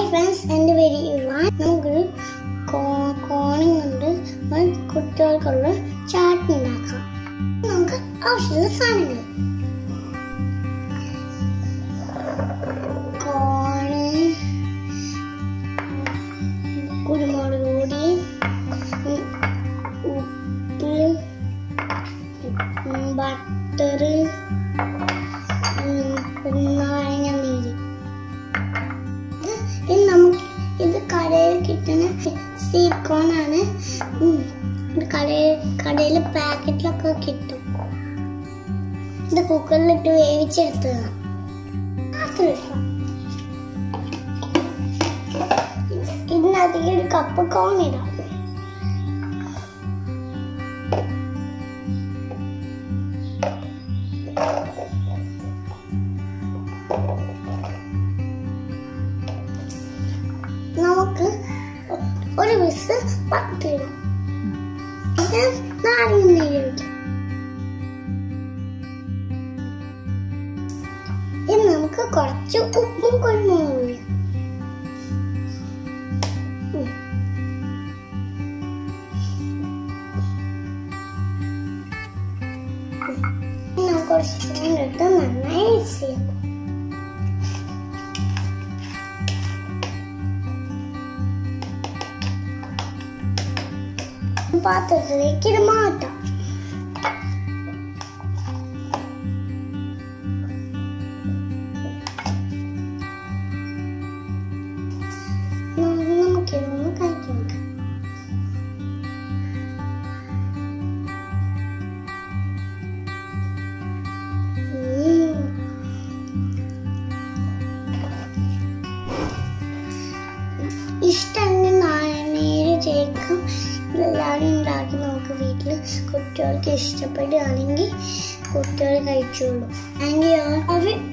Friends എൻ്റെ പേര് Ivan നമുക്കൊരു കോ- കോണിങ് കൊണ്ട് ഒരു കുട്ടികൾക്കുള്ള ചാട്ട് ഉണ്ടാക്കാം നമുക്ക് ആവശ്യമുള്ള സാധനങ്ങൾ കോണ് കുരുമുളക് പൊടി ഉം, ഉപ്പ് ബട്ടർ നാരങ്ങ നീര് ഇത് ഇത് നമുക്ക് ഇത് കടയിൽ കിട്ടുന്ന സീക്കോൺ ആണ് ഉം. ഇത് കടയിൽ കടയിൽ പാക്കറ്റിലൊക്കെ കിട്ടും ഇത് കുക്കറിലിട്ട് വേവിച്ചെടുത്തതാണ് മാത്രം ഇടാം. ഇതിനകത്തേക്ക് ഒരു കപ്പ് കോൺ ഇടാം നമുക്ക് ഒരു വിസ് പത്തിടാം ഇത് നാരങ്ങ നീര് ഒഴിക്കാം ഇനി നമുക്ക് കുറച്ച് ഉപ്പും കുരുമുളകും ഇടാം ഉം. ഇനി നമുക്ക് കുറച്ച് സ്പൂൺ എടുത്ത് നന്നായി മിക്സ് ചെയ്യാം പാത്രത്തിലേക്ക് ഇത് മാറ്റാം നമുക്കിതൊന്ന് കഴിച്ചു നോക്കാം ഉം. ഇഷ്ടമെങ്കിൽ നാരങ്ങനീര് ചേർക്കും ഇതെല്ലാവരും ഉണ്ടാക്കി നമുക്ക് വീട്ടിൽ കുട്ടികൾക്ക് ഇഷ്ടപ്പെടുകയാണെങ്കിൽ കുട്ടികൾ കഴിച്ചോളൂ താങ്ക് യു